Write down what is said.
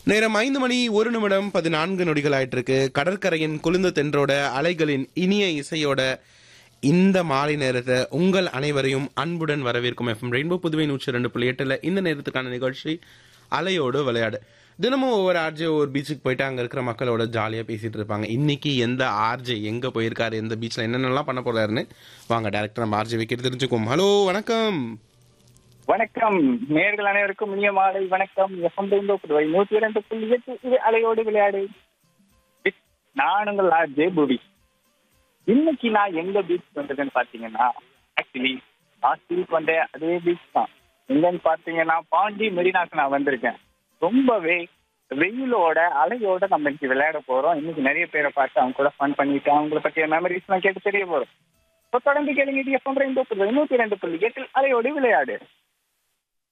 நேரம் ஐந்து மணி ஒரு நிமிடம் பதினான்கு நொடிகள் ஆயிட்டு இருக்கு கடற்கரையின் குளிர்ந்த தென்றோட அலைகளின் இனிய இசையோட இந்த மாலை நேரத்தை உங்கள் அனைவரையும் அன்புடன் வரவேற்கும் எஃப்எம் ரெயின்போ புதுவை நூற்றி ரெண்டு புள்ளி எட்டுல இந்த நேரத்துக்கான நிகழ்ச்சி அலையோடு விளையாடு தினமும் ஒவ்வொரு ஆர்ஜே ஒரு பீச்சுக்கு போயிட்டு அங்க இருக்கிற மக்களோட ஜாலியா பேசிட்டு இருப்பாங்க இன்னைக்கு எந்த ஆர்ஜே எங்க போயிருக்காரு எந்த பீச்ல என்னென்னலாம் பண்ண போறாருன்னு வாங்க டேரக்டர் நம்ம ஆர்ஜே வைக்கிறது தெரிஞ்சுக்குவோம் ஹலோ வணக்கம் வணக்கம் நேர்கள் அனைவருக்கும் இனிய மாலை வணக்கம் எஃப்எம் ரெயின்போ புதுவை நூற்றி இரண்டு புள்ளி எட்டு இது அலையோடு விளையாடு With நான் உங்கள் ஆர்ஜே புவி இன்னைக்கு நான் எங்க பீச் வந்ததுன்னு பாத்தீங்கன்னா ஆக்சுவலி லாஸ்ட் வீக் வந்த அதே பீச் தான் எங்கன்னு பாத்தீங்கன்னா பாண்டி மெரினாக்கு நான் வந்திருக்கேன் ரொம்பவே வெயிலோட அலையோட நம்ம இன்னைக்கு விளையாட போறோம் இன்னைக்கு நிறைய பேரை பார்த்து அவங்க கூட ஃபன் பண்ணிட்டு அவங்கள பற்றிய மெமரிஸ் எல்லாம் கேட்டு தெரிய போறோம் இப்போ தொடர்ந்து கேளுங்க இது எஃப்எம் ரெயின்போ புதுவை நூற்றி ரெண்டு புள்ளி எட்டில் அலையோடு விளையாடு